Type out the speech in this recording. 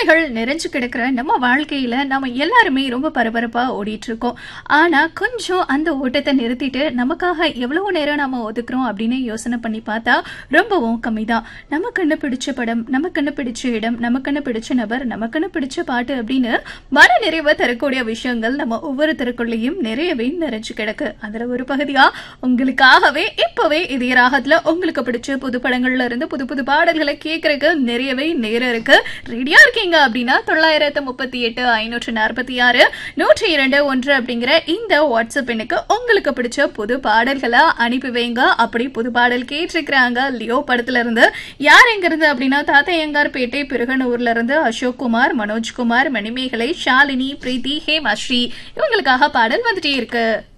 நன்மைகள் நிறைஞ்சு கிடக்கிற நம்ம வாழ்க்கையில நம்ம எல்லாருமே ரொம்ப பரபரப்பா ஓடிட்டு இருக்கோம் ஆனா கொஞ்சம் அந்த ஓட்டத்தை நிறுத்திட்டு நமக்காக எவ்வளவு நேரம் நாம ஒதுக்குறோம் அப்படின்னு யோசனை பண்ணி பார்த்தா ரொம்பவும் கம்மிதான் நமக்குன்னு பிடிச்ச படம் நமக்குன்னு பிடிச்ச இடம் நமக்குன்னு பிடிச்ச நபர் நமக்குன்னு பிடிச்ச பாட்டு அப்படின்னு மன நிறைவை தரக்கூடிய விஷயங்கள் நம்ம ஒவ்வொருத்தருக்குள்ளேயும் நிறையவே நிறைஞ்சு கிடக்கு அதுல ஒரு பகுதியா உங்களுக்காகவே இப்பவே இதய ராகத்துல உங்களுக்கு பிடிச்ச புது படங்கள்ல இருந்து புது புது பாடல்களை கேட்கறதுக்கு நிறையவே நேரம் இருக்கு ரெடியா இருக்கீங்க அப்படின்னா தொள்ளாயிரத்து முப்பத்தி எட்டு ஐநூற்று நாற்பத்தி ஆறு நூற்றி இரண்டு ஒன்று அப்படிங்கிற இந்த வாட்ஸ்அப் எண்ணுக்கு உங்களுக்கு பிடிச்ச புது பாடல்களை அனுப்பி வைங்க அப்படி புது பாடல் கேட்டிருக்கிறாங்க லியோ படத்துல இருந்து யார் எங்க இருந்து அப்படின்னா தாத்தையங்கார்பேட்டை பிறகனூர்ல இருந்து அசோக் குமார் மனோஜ்குமார் மணிமேகலை ஷாலினி பிரீத்தி ஹேமாஸ்ரீ இவங்களுக்காக பாடல் வந்துட்டே இருக்கு